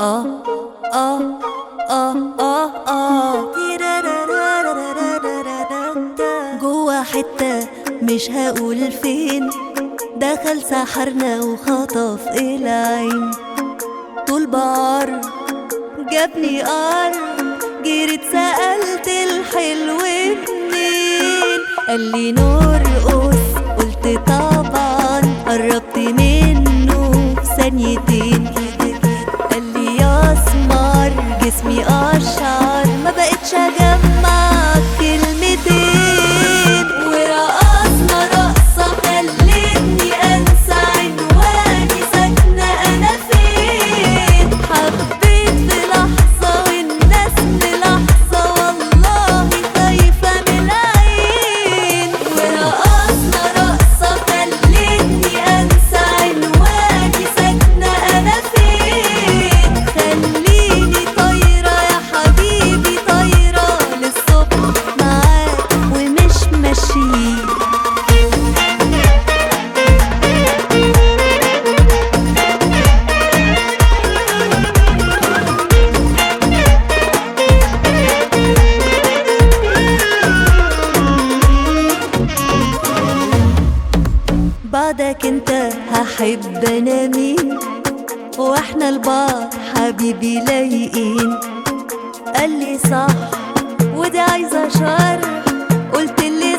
اه اه اه اه اه جوا حتة مش هقول فين دخل سحرنا وخطف العين طول بعر جابني قر جريت سألت الحلو منين قال لي نرقص قلت طبعا قربت منه في ثانيتين قال لي يا اسمر جسمي اشعر ما بقتش اجمع كلمتين ورقصنا رقصة خلتني انسى عنواني ساكنة انا فين حبيت في لحظة والناس في لحظة والله خايفة من العين ورقصنا رقصة خلتني انسى عنواني ساكنة انا فين خليني طايرة يا حبيبي طايرة للصبح معاك ومش ماشيين بعدك انت هحب انا مين واحنا لبعض حبيبي لايقين قال لي صح ودي عايزه شر قلت اللي